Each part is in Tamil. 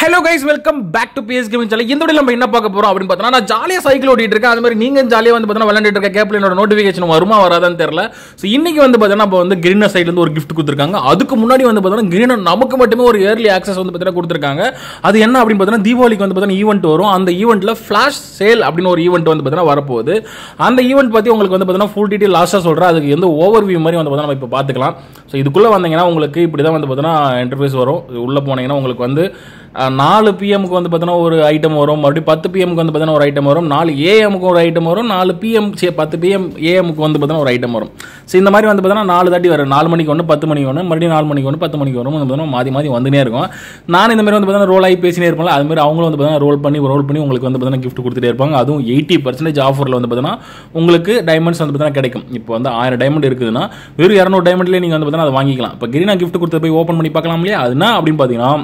hello guys welcome back to PS gaming channel இந்த வீடியோ நம்ம என்ன பார்க்க போறோம் அப்படின்னு பார்த்தோம்னா நான் ஜாலியாக சைக்கிள் ஓட்டிட்டு இருக்கேன் அது மாதிரி நீங்க ஜாலியாக வந்து பார்த்தீங்கன்னா விளையாண்டுட்டு இருக்க கேப்ல என்னோட நோட்டிஃபிகேஷன் வருமா வராதான்னு தெரியல ஸோ இன்னைக்கு வந்து பார்த்தீங்கன்னா நம்ம வந்து கிரீனர் சைட்ல இருந்து ஒரு கிஃப்ட் கொடுத்துருக்காங்க அதுக்கு முன்னாடி வந்து பார்த்தீங்கன்னா கிரீனர் நமக்கு மட்டுமே ஒரு இயர்லி ஆக்சஸ் வந்து பார்த்தீங்கன்னா கொடுத்துருக்காங்க அது என்ன அப்படின்னு பார்த்தீங்கன்னா தீபாவளிக்கு வந்து பார்த்தீங்கன்னா ஈவெண்ட் வரும் அந்த ஈவெண்ட்ல ஃபிளாஷ் சேல் அப்படின்னு ஒரு ஈவெண்ட் வந்து பார்த்தீங்கன்னா வரப்போகுது அந்த ஈவெண்ட் பத்தி உங்களுக்கு வந்து பார்த்தீங்கன்னா ஃபுல் டீட்டெயில் லாஸ்ட்டாக சொல்றேன் அதுக்கு எந்த ஓவர் வியூ மாதிரி வந்து பார்த்தீங்கன்னா நம்ம இப்போ பார்த்துக்கலாம் ஸோ இதுக்குள்ள வந்தீங்கன்னா உங்களுக்கு இப்படி தான் வந்து பார்த்தீங்கன்னா இன்டர்ஃபேஸ் வரும் உள்ள போனீங்கன்னா உங்களுக்கு வந்து அஹ், நாலு பிஎம்க்கு வந்து பார்த்தீங்கன்னா ஒரு ஐட்டம் வரும் மறுபடியும் பத்து பிஎம்க்கு வந்து பார்த்தீங்கன்னா ஒரு ஐட்டம் வரும் நாலு ஏஎம்க்கு ஒரு ஐட்டம் வரும் நாலு பிஎம் சே பத்து பிஎம் ஏஎம்க்கு வந்து பார்த்தீங்கன்னா ஒரு ஐட்டம் வரும் ஸோ இந்த மாதிரி வந்து பார்த்தீங்கன்னா நாலு தாட்டி வரும் நாலு மணிக்கு ஒன்று பத்து மணிக்கு ஒன்று மறுபடியும் நாலு மணிக்கு ஒன்று பத்து மணிக்கு வரும் வந்து பார்த்தீங்கன்னா மாறி மாறி வந்துனே இருக்கும் நான் இந்த மாதிரி வந்து பார்த்தீங்கன்னா ரோல் ஆகி பேசினே இருப்பேன் அது மாதிரி அவங்களும் வந்து பார்த்தீங்கன்னா ரோல் பண்ணி ரோல் பண்ணி உங்களுக்கு வந்து பார்த்தீங்கன்னா gift கொடுத்துட்டே இருப்பாங்க அதுவும் எயிட்டி பர்சன்டேஜ் ஆஃபரில் வந்து பார்த்தீங்கன்னா உங்களுக்கு டைமண்ட்ஸ் வந்து பார்த்தீங்கன்னா கிடைக்கும் இப்போ வந்து ஆயிரம் டைமண்ட் இருக்குதுன்னா வெறும் இரநூறு டைமண்ட்லேயே நீங்கள் வந்து பார்த்தீங்கன்னா அதை வாங்கிக்கலாம் இப்போ கிரீனா gift கொடுத்து போய் ஓப்பன் பண்ணி பார்க்கலாம் இல்லையா அதுனா அப்படின்னு பார்த்தீங்கன்னா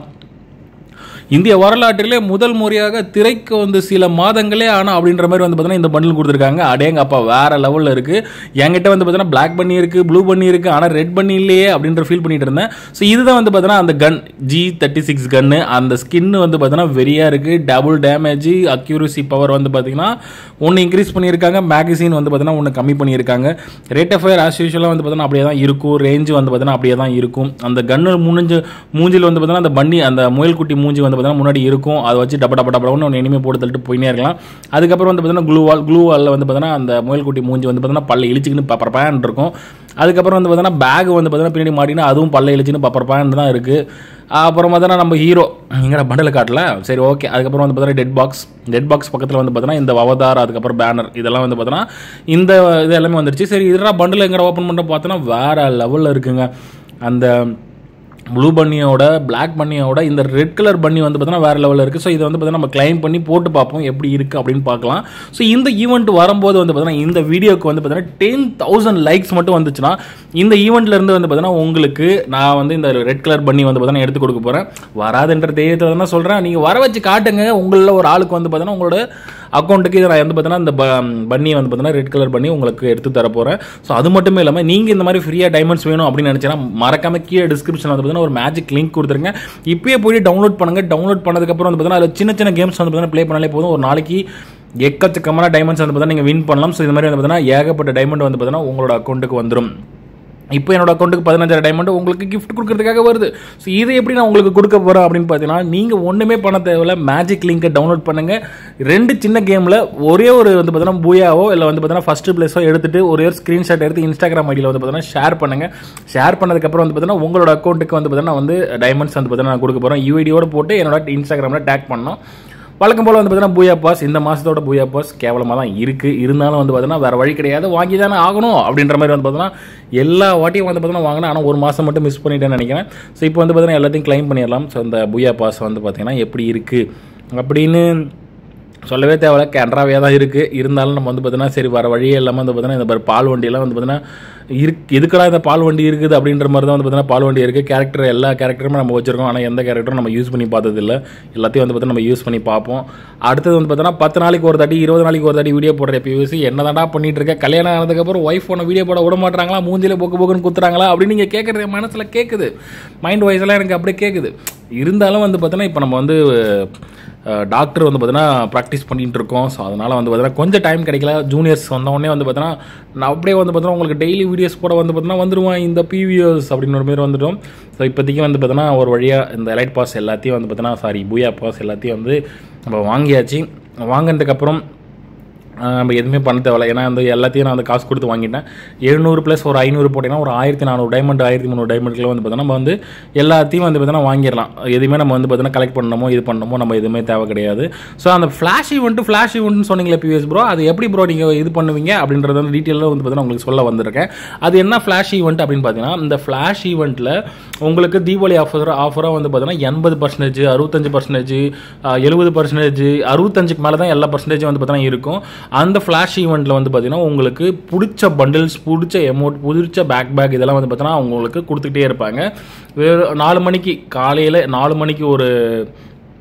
இந்திய வரலாற்றிலே முதல் முறையாக திரைக்கு வந்து சில மாதங்களே ஆனால் அப்படின்ற மாதிரி வந்து பார்த்தீங்கன்னா இந்த பண்டில் கொடுத்துருக்காங்க அடேங்க அப்பா வேற லெவலில் இருக்கு என்கிட்ட வந்து பார்த்தீங்கன்னா பிளாக் பண்ணி இருக்கு ப்ளூ பண்ணி இருக்கு ஆனால் ரெட் பண்ணி இல்லையே அப்படின்ற ஃபீல் பண்ணிட்டு இருந்தேன் ஸோ இதுதான் வந்து பார்த்தீங்கன்னா அந்த கன் ஜி தேர்ட்டி சிக்ஸ் கன்னு அந்த ஸ்கின் வந்து பார்த்தீங்கன்னா வெறியா இருக்கு டபுள் டேமேஜ் அக்யூரசி பவர் வந்து பார்த்தீங்கன்னா ஒன்று இன்க்ரீஸ் பண்ணியிருக்காங்க மேகசின் வந்து பார்த்தீங்கன்னா ஒன்று கம்மி பண்ணியிருக்காங்க ரேட் ஆஃப் ஃபயர் ஆஸ் யூஷுவலாக வந்து பார்த்தீங்கன்னா அப்படியே தான் இருக்கும் ரேஞ்சு வந்து பார்த்தீங்கன்னா அப்படியே தான் இருக்கும் அந்த கன்னு மூஞ்சி மூஞ்சில் வந்து பார்த்தீங்கன்னா அந்த பண்ணி அந்த முயல்குட்டி மூஞ்சி வந்து பார்த்தீங்கன்னா முன்னாடி இருக்கும் அதை வச்சு டப்ப டப்ப டப்படன்னு ஒன்று இனிமே போட்டு தள்ளிட்டு போயினே இருக்கலாம் அதுக்கப்புறம் வந்து பார்த்தீங்கன்னா க்ளூ வால் க்ளூ வாலில் வந்து பார்த்தீங்கன்னா அந்த முயல்குட்டி மூஞ்சி வந்து பார்த்தீங்கன்னா பல்ல இழிச்சிக்கின்னு பப்பர் பேன் இருக்கும் அதுக்கப்புறம் வந்து பார்த்தீங்கன்னா பேக் வந்து பார்த்தீங்கன்னா பின்னாடி மாட்டினா அதுவும் பல்ல இழிச்சின்னு பப்பர் பேன் தான் இருக்குது அப்புறம் பார்த்தீங்கன்னா நம்ம ஹீரோ எங்கடா பண்டலை காட்டல சரி ஓகே அதுக்கப்புறம் வந்து பார்த்தீங்கன்னா டெட் பாக்ஸ் டெட் பாக்ஸ் பக்கத்தில் வந்து பார்த்தீங்கன்னா இந்த அவதார் அதுக்கப்புறம் பேனர் இதெல்லாம் வந்து பார்த்தீங்கன்னா இந்த இது எல்லாமே வந்துருச்சு சரி இதெல்லாம் பண்டில் எங்கடா ஓப்பன் பண்ண பார்த்தோன்னா வேற லெவலில் இருக்குங்க அந்த ப்ளூ பன்னியோட பிளாக் பன்னியோட இந்த ரெட் கலர் பன்னி வந்து பார்த்தீங்கன்னா வேறு லெவலில் இருக்குது ஸோ இதை வந்து பார்த்தீங்கன்னா நம்ம கிளைம் பண்ணி போட்டு பார்ப்போம் எப்படி இருக்குது அப்படின்னு பார்க்கலாம் ஸோ இந்த ஈவெண்ட் வரும்போது வந்து பார்த்தீங்கன்னா இந்த வீடியோக்கு வந்து பார்த்தீங்கன்னா டென் தௌசண்ட் லைக்ஸ் மட்டும் வந்துச்சுன்னா இந்த ஈவெண்ட்ல இருந்து வந்து பார்த்தீங்கன்னா உங்களுக்கு நான் வந்து இந்த ரெட் கலர் பன்னி வந்து பார்த்தீங்கன்னா எடுத்து கொடுக்க போகிறேன் வராதுன்ற தெய்வத்தை தான் சொல்கிறேன் நீங்கள் வர வச்சு காட்டுங்க உங்களில் ஒரு ஆளுக்கு வந்து பார்த்தீங்கன்னா உங்களோட அக்கௌண்ட்டுக்கு இதை நான் வந்து பார்த்தீங்கன்னா இந்த பன்னியை வந்து பார்த்தீங்கன்னா ரெட் கலர் பண்ணி உங்களுக்கு எடுத்து தர போகிறேன் ஸோ அது மட்டுமே இல்லாமல் நீங்கள் இந்த மாதிரி ஃப்ரீயாக டைமண்ட்ஸ் வேணும் அப்படின்னு நினச்சிங்கன்னா மறக்காம கீழே டிஸ்கிரிப்ஷன் வந்து பார்த்தீங்கன்னா ஒரு மேஜிக் லிங்க் கொடுத்துருங்க இப்போயே போய் டவுன்லோட் பண்ணுங்க டவுன்லோட் பண்ணதுக்கப்புறம் வந்து பார்த்தீங்கன்னா அதில் சின்ன சின்ன கேம்ஸ் வந்து பார்த்தீங்கன்னா ப்ளே பண்ணாலே போதும் ஒரு நாளைக்கு எக்கச்சக்கமான டைமண்ட்ஸ் வந்து பார்த்தீங்கன்னா நீங்கள் வின் பண்ணலாம் ஸோ இந்த மாதிரி வந்து பார்த்தீங்கன்னா ஏகப்பட்ட டைமண்ட் வந்து பார்த்தீங்கன்னா உங்களோட அக்கௌண்ட்டுக்கு வந்துடும் இப்போ என்னோட அக்கௌண்ட்டுக்கு பதினஞ்சாயிரம் டைமண்ட் உங்களுக்கு கிஃப்ட் கொடுக்கறதுக்காக வருது ஸோ இதை எப்படி நான் உங்களுக்கு கொடுக்க போகிறேன் அப்படின்னு பார்த்தீங்கன்னா நீங்கள் ஒன்றுமே பண்ண தேவையில்ல மேஜிக் லிங்கை டவுன்லோட் பண்ணுங்கள் ரெண்டு சின்ன கேமில் ஒரே ஒரு வந்து பார்த்தீங்கன்னா பூயாவோ இல்லை வந்து பார்த்தீங்கன்னா ஃபஸ்ட்டு பிளேஸோ எடுத்துட்டு ஒரே ஒரு ஸ்க்ரீன்ஷாட் எடுத்து இன்ஸ்டாகிராம் ஐடியில் வந்து பார்த்தீங்கன்னா ஷேர் பண்ணுங்கள் ஷேர் பண்ணதுக்கப்புறம் வந்து பார்த்தீங்கன்னா உங்களோட அக்கௌண்ட்டுக்கு வந்து பார்த்தீங்கன்னா வந்து டைமண்ட்ஸ் வந்து பார்த்தீங்கன்னா நான் கொடுக்க போகிறேன் யூஐடியோட போட்டு என்னோட இன்ஸ்டாகிராமில் டேக் பண்ணோம் வழக்கம் போல் வந்து பார்த்தீங்கன்னா பூயா பாஸ் இந்த மாதத்தோட பூயா பாஸ் கேவலமாக தான் இருக்குது இருந்தாலும் வந்து பார்த்தீங்கன்னா வேறு வழி கிடையாது வாங்கி தானே ஆகணும் அப்படின்ற மாதிரி வந்து பார்த்தீங்கன்னா எல்லா வாட்டியும் வந்து பார்த்தீங்கன்னா வாங்கினேன் ஆனால் ஒரு மாதம் மட்டும் மிஸ் பண்ணிட்டேன்னு நினைக்கிறேன் ஸோ இப்போ வந்து பார்த்தீங்கன்னா எல்லாத்தையும் க்ளைம் பண்ணிடலாம் ஸோ அந்த பூயா பாஸ் வந்து பார்த்தீங்கன்னா எப்படி இருக்குது அப்படின்னு சொல்லவே தேவையில்ல கேன்ட்ராவே தான் இருக்குது இருந்தாலும் நம்ம வந்து பார்த்தீங்கன்னா சரி வர வழியே இல்லாமல் வந்து பார்த்தீங்கன்னா இந்த மாதிரி பால் வண்டியெல்லாம் வந்து பார்த்தீங்கன்னா இருக்கு எதுக்கடா இந்த பால் வண்டி இருக்குது அப்படின்ற மாதிரி தான் வந்து பார்த்தீங்கன்னா பால் வண்டி இருக்குது கேரக்டர் எல்லா கேரக்டருமே நம்ம வச்சிருக்கோம் ஆனால் எந்த கேரக்டரும் நம்ம யூஸ் பண்ணி பார்த்ததில்ல எல்லாத்தையும் வந்து பார்த்தீங்கன்னா நம்ம யூஸ் பண்ணி பார்ப்போம் அடுத்தது வந்து பார்த்தீங்கன்னா பத்து நாளைக்கு ஒரு தாட்டி இருபது நாளைக்கு ஒரு தாட்டி வீடியோ போடுற பியூசி என்ன தாண்டா பண்ணிட்டு இருக்க கல்யாணம் ஆனதுக்கப்புறம் ஒய்ஃப் ஒன்று வீடியோ போட விட மாட்டாங்களா மூஞ்சில போக்கு போக்குன்னு குத்துறாங்களா அப்படின்னு நீங்கள் கேட்குறது என் மனசில் கேட்குது மைண்ட் வைஸ்லாம் எனக்கு அப்படியே கேட்குது இருந்தாலும் வந்து பார்த்தீங்கன்னா இப்போ நம்ம வந்து டாக்டர் வந்து பார்த்தீங்கன்னா ப்ராக்டிஸ் பண்ணிட்டு இருக்கோம் ஸோ அதனால் வந்து பார்த்தீங்கன்னா கொஞ்சம் டைம் கிடைக்கல ஜூனியர்ஸ் வந்தவொடனே வந்து பார்த்தீங்கன்னா நான் அப்படியே வந்து பார்த்தீங்கன்னா உங்களுக்கு டெய்லி வீடியோஸ் போட வந்து பார்த்தீங்கன்னா வந்துருவான் இந்த பிவிஎஸ் அப்படின்னு ஒரு மாதிரி வந்துட்டோம் ஸோ இப்போதைக்கு வந்து பார்த்தீங்கன்னா ஒரு வழியாக இந்த எலைட் பாஸ் எல்லாத்தையும் வந்து பார்த்தீங்கன்னா சாரி பூயா பாஸ் எல்லாத்தையும் வந்து நம்ம வாங்கியாச்சு வாங்கினதுக்கப்புறம் ஆஹ் நம்ம எதுவுமே பண்ண தேவையில்ல ஏன்னா அந்த எல்லாத்தையும் நான் வந்து காசு கொடுத்து வாங்கிட்டேன் எழுநூறு ப்ளஸ் ஒரு ஐநூறு போட்டிங்கன்னா ஒரு ஆயிரத்தி நானூறு டைமண்ட் ஆயிரத்தி முந்நூறு டைமண்ட்ல வந்து பார்த்தீங்கன்னா நம்ம வந்து எல்லாத்தையும் வந்து பார்த்தீங்கன்னா வாங்கிடலாம் எதுவுமே நம்ம வந்து பார்த்தீங்கன்னா கலெக்ட் பண்ணணுமோ இது பண்ணணுமோ நம்ம எதுவுமே தேவை கிடையாது ஸோ அந்த ஃப்ளாஷ் ஈவெண்ட்டு ஃப்ளாஷ் ஈவெண்ட்னு சொன்னீங்களே பிஎஸ் ப்ரோ அது எப்படி ப்ரோ நீங்கள் இது பண்ணுவீங்க அப்படின்றத வந்து டீட்டெயிலாக வந்து பார்த்தீங்கன்னா உங்களுக்கு சொல்ல வந்திருக்கேன் அது என்ன ஃப்ளாஷ் ஈவெண்ட் அப்படின்னு பார்த்தீங்கன்னா இந்த ஃப்ளாஷ் ஈவெண்ட்டில் உங்களுக்கு தீபாவளி ஆஃபர் ஆஃபராக வந்து பார்த்தீங்கன்னா எண்பது பர்சன்டேஜ் அறுபத்தஞ்சு பர்சன்டேஜ் எழுபது பர்சன்டேஜ் அறுபத்தஞ்சுக்கு மேலே தான் எல்லா பர்சன்டேஜும் வந்து பார்த்தீங்கன்னா இருக்கும் அந்த ஃப்ளாஷ் ஈவெண்ட்டில் வந்து பார்த்தீங்கன்னா உங்களுக்கு பிடிச்ச பண்டில்ஸ் பிடிச்ச எமௌண்ட் பிடிச்ச பேக் பேக் இதெல்லாம் வந்து பார்த்தீங்கன்னா உங்களுக்கு கொடுத்துக்கிட்டே இருப்பாங்க வேறு நாலு மணிக்கு காலையில் நாலு மணிக்கு ஒரு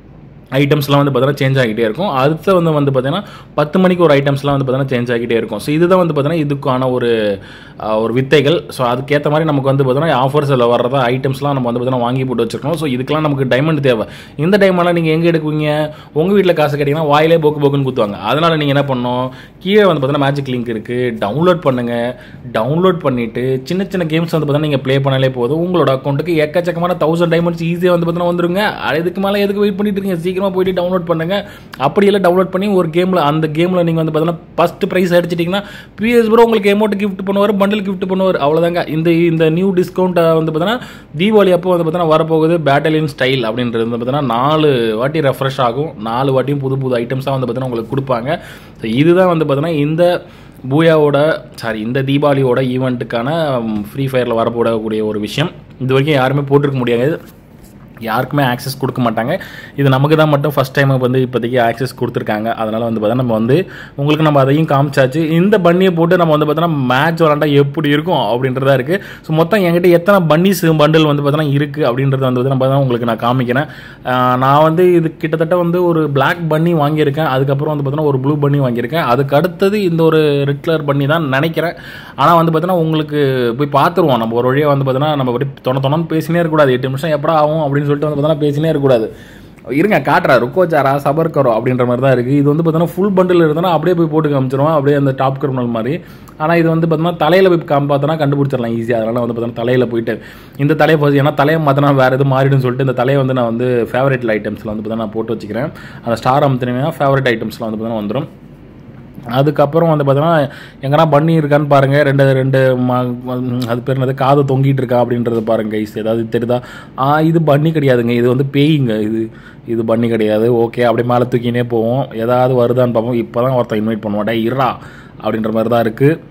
ஐட்டம்ஸ்லாம் வந்து பார்த்தீங்கன்னா சேஞ்ச் ஆகிட்டே இருக்கும் அடுத்து வந்து வந்து பார்த்தீங்கன்னா பத்து மணிக்கு ஒரு ஐட்டம்ஸ்லாம் வந்து பார்த்தீங்கன்னா சேஞ்ச் ஆகிட்டே இருக்கும் ஸோ இதுதான் வந்து பார்த்தீங்கன்னா இதுக்கான ஒரு அஹ், ஒரு வித்தைகள் ஸோ அதுக்கேற்ற மாதிரி நமக்கு வந்து பார்த்தீங்கன்னா ஆஃபர்ஸில் வர்றதா ஐட்டம்ஸ்லாம் நம்ம வந்து பார்த்தீங்கன்னா வாங்கி போட்டு வச்சிருக்கோம் ஸோ இதுக்கெல்லாம் நமக்கு டைமண்ட் தேவை இந்த டைமெல்லாம் நீங்கள் எங்கே எடுக்குவீங்க உங்கள் வீட்டில் காசு கேட்டிங்கன்னா வாயிலே போக்கு போக்குன்னு குத்துவாங்க அதனால் நீங்கள் என்ன பண்ணணும் கீழே வந்து பார்த்தீங்கன்னா மேஜிக் லிங்க் இருக்குது டவுன்லோட் பண்ணுங்கள் டவுன்லோட் பண்ணிவிட்டு சின்ன சின்ன கேம்ஸ் வந்து பார்த்தீங்கன்னா நீங்கள் ப்ளே பண்ணாலே போதும் உங்களோட அக்கௌண்ட்டுக்கு எக்கச்சக்கமான தௌசண்ட் டைமண்ட்ஸ் ஈஸியாக வந்து பார்த்தீங்கன்னா வந்துருங்க அதுக்கு மேலே எதுக்கு வெயிட் பண்ணிட்டு இருக்கீங்க சீக்கிரமாக போயிட்டு டவுன்லோட் பண்ணுங்க அப்படியெல்லாம் டவுன்லோட் பண்ணி ஒரு கேமில் அந்த கேமில் நீங்கள் வந்து பார்த்தீங்கன்னா ஃபஸ்ட் ப்ரைஸ் அடிச்சிட்டிங்கன்னா பிஎஸ் ப்ரோ உங்களுக்கு அமௌண்ட் கிஃப்ட் பண்ணுவார் பண்டில் கிஃப்ட் பண்ணுவார் அவ்வளோதாங்க இந்த இந்த நியூ டிஸ்கவுண்ட்டை வந்து பார்த்தீங்கன்னா தீபாவளி அப்போ வந்து பார்த்தீங்கன்னா வரப்போகுது பேட்டலியன் ஸ்டைல் அப்படின்றது வந்து பார்த்தீங்கன்னா நாலு வாட்டி ரெஃப்ரெஷ் ஆகும் நாலு வாட்டியும் புது புது ஐட்டம்ஸாக வந்து பார்த்தீங்கன்னா உங்களுக்கு கொடுப்பாங்க ஸோ இதுதான் வந்து பார்த்தீங்கன்னா இந்த பூயாவோட சாரி இந்த தீபாவளியோட ஈவெண்ட்டுக்கான ஃப்ரீ ஃபயரில் வரப்போடக்கூடிய ஒரு விஷயம் இது வரைக்கும் யாருமே போட்டிருக்க முடியாது யாருக்குமே ஆக்சஸ் கொடுக்க மாட்டாங்க இது நமக்கு தான் மட்டும் ஃபஸ்ட் டைம் வந்து இப்போதைக்கு ஆக்சஸ் கொடுத்துருக்காங்க அதனால் வந்து பார்த்தா நம்ம வந்து உங்களுக்கு நம்ம அதையும் காமிச்சாச்சு இந்த பன்னியை போட்டு நம்ம வந்து பார்த்தோன்னா மேட்ச் விளாண்டா எப்படி இருக்கும் அப்படின்றதா இருக்குது ஸோ மொத்தம் என்கிட்ட எத்தனை பன்னிஸ் பண்டில் வந்து பார்த்தோன்னா இருக்குது அப்படின்றத வந்து பார்த்தா நம்ம தான் உங்களுக்கு நான் காமிக்கிறேன் ஆஹ் நான் வந்து இது கிட்டத்தட்ட வந்து ஒரு பிளாக் பன்னி வாங்கியிருக்கேன் அதுக்கப்புறம் வந்து பார்த்தோன்னா ஒரு ப்ளூ பன்னி வாங்கியிருக்கேன் அதுக்கு அடுத்தது இந்த ஒரு ரெட் கலர் பண்ணி தான் நினைக்கிறேன் ஆனால் வந்து பார்த்தோன்னா உங்களுக்கு போய் பார்த்துருவோம் நம்ம ஒரு வழியாக வந்து பார்த்தோன்னா நம்ம அப்படி தொண தொணன்னு பேசினே இருக்கக்கூடாது எட்டு நிமிஷம் எப்படா ஆகும் அப்படின்னு சொல்லிட்டு வந்து பார்த்தோன்னா பேசினே இருக்கக்கூடாது இருங்க காட்டுறா ருக்கோ ஜாரா சபர் கரோ அப்படின்ற மாதிரி தான் இருக்குது இது வந்து பார்த்தோன்னா ஃபுல் பண்டில் இருந்தோன்னா அப்படியே போய் போட்டு காமிச்சிருவோம் அப்படியே அந்த டாப் கிரிமினல் மாதிரி ஆனால் இது வந்து பார்த்தோன்னா தலையில் போய் காமி பார்த்தோன்னா கண்டுபிடிச்சிடலாம் ஈஸியாக அதனால் வந்து பார்த்தோன்னா தலையில் போயிட்டு இந்த தலையை போச்சு ஏன்னா தலையை மாற்றினா வேறு எதுவும் மாறிடும்னு சொல்லிட்டு இந்த தலையை வந்து நான் வந்து ஃபேவரட் ஐட்டம்ஸில் வந்து பார்த்தா நான் போட்டு வச்சுக்கிறேன் அந்த ஸ்டார் அமுத்தினா ஃபேவரட் ஐட்டம்ஸில் வந்து பார்த்தீங்கன்னா வந்துடும் அதுக்கப்புறம் வந்து பார்த்தோன்னா எங்கன்னா பண்ணி இருக்கான்னு பாருங்கள் ரெண்டு ரெண்டு ம- ம- அது பேர் என்னது காது தொங்கிட்டு இருக்கா அப்படின்றத பாருங்க கைஸ் ஏதாவது தெரியுதா ஆ இது பண்ணி கிடையாதுங்க இது வந்து பேய்ங்க இது இது பண்ணி கிடையாது ஓகே அப்படி மேலே தூக்கினே போவோம் ஏதாவது வருதான்னு பார்ப்போம் இப்போ தான் ஒருத்தன் இன்வைட் பண்ணுவான் டே இருடா அப்படின்ற மாதிரி தான் இருக்குது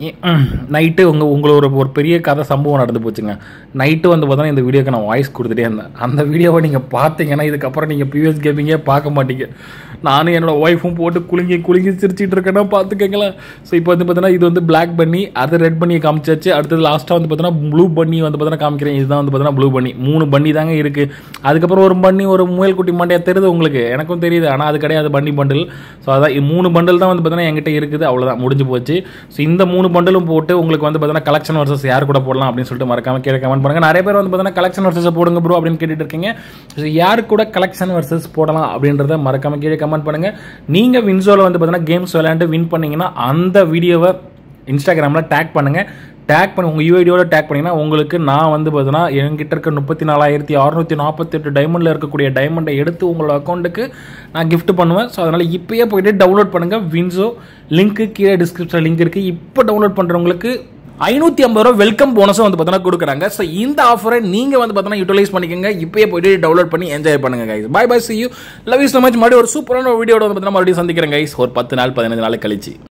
நைட்டு உங்கள் உங்களை ஒரு ஒரு பெரிய கதை சம்பவம் நடந்து போச்சுங்க நைட்டு வந்து பார்த்தோன்னா இந்த வீடியோக்கு நான் வாய்ஸ் கொடுத்துட்டே இருந்தேன் அந்த வீடியோவை நீங்கள் பார்த்தீங்கன்னா இதுக்கப்புறம் நீங்கள் பிவிஎஸ் கேமிங்கே பார்க்க மாட்டீங்க நானும் என்னோட ஒய்ஃபும் போட்டு குலுங்கி குலுங்கி சிரிச்சிட்டு இருக்கேன்னா பார்த்துக்கங்களேன் ஸோ இப்போ வந்து பார்த்தீங்கன்னா இது வந்து பிளாக் பண்ணி அது ரெட் பண்ணியை காமிச்சாச்சு அடுத்தது லாஸ்ட்டாக வந்து பார்த்தீங்கன்னா ப்ளூ பண்ணி வந்து பார்த்தீங்கன்னா காமிக்கிறேன் இதுதான் வந்து பார்த்தீங்கன்னா ப்ளூ பண்ணி மூணு பண்ணி தாங்க இருக்குது அதுக்கப்புறம் ஒரு பண்ணி ஒரு முயல் குட்டி மண்டையா தெரியுது உங்களுக்கு எனக்கும் தெரியுது ஆனால் அது கிடையாது பண்ணி பண்டில் ஸோ அதான் இது மூணு பண்டில் தான் வந்து பார்த்தீங்கன்னா என்கிட்ட இருக்குது அவ்வளோதான் முடிஞ்சு போச்சு ஸோ இந்த மூணு பண்டிலும் போட்டு உங்களுக்கு வந்து பார்த்தீங்கன்னா கலெக்ஷன் வர்சஸ் யார் கூட போடலாம் அப்படின்னு சொல்லிட்டு மறக்காம கீழே கமெண்ட் பண்ணுங்க நிறைய பேர் வந்து பார்த்தீங்கன்னா கலெக்ஷன் வர்சஸ் போடுங்க ப்ரோ அப்படின்னு கேட்டுட்டு இருக்கீங்க ஸோ யார் கூட கலெக்ஷன் வர்சஸ் போடலாம் அப்படின்றத மறக்காம கீழே கமெண்ட் பண்ணுங்க நீங்கள் வின்சோவில் வந்து பார்த்தீங்கன்னா கேம்ஸ் விளையாண்டு வின் பண்ணீங்கன்னா அந்த வீடியோவை இன்ஸ்டாகிராமில் டேக் பண்ணுங்க டேக் பண்ணி உங்கள் யூஐடியோட டேக் பண்ணிங்கன்னா உங்களுக்கு நான் வந்து பார்த்தீங்கன்னா என்கிட்ட இருக்க முப்பத்தி நாலாயிரத்தி அறுநூத்தி நாற்பத்தெட்டு டைமண்டில் இருக்கக்கூடிய டைமண்டை எடுத்து உங்களோட அக்கௌண்ட்டுக்கு நான் gift பண்ணுவேன் ஸோ அதனால் இப்போயே போயிட்டு டவுன்லோட் பண்ணுங்கள் வின்சோ லிங்க்கு கீழே டிஸ்கிரிப்ஷனில் லிங்க் இருக்குது இப்போ டவுன்லோட் பண்ணுறவங்களுக்கு ஐநூற்றி ஐம்பது ரூபா வெல்கம் போனஸும் வந்து பார்த்தீங்கன்னா கொடுக்குறாங்க ஸோ இந்த ஆஃபரை நீங்கள் வந்து பார்த்தீங்கன்னா யூட்டிலைஸ் பண்ணிக்கோங்க இப்போயே போயிட்டு டவுன்லோட் பண்ணி என்ஜாய் பண்ணுங்க guys bye bye see you love you so much மறுபடியும் ஒரு சூப்பரான வீடியோட வந்து பார்த்தீங்கன்னா மறுபடியும் சந்திக்கிறேன் கைஸ் ஒரு பத்து நாள் பதினஞ்சு நாள் கழிச்சு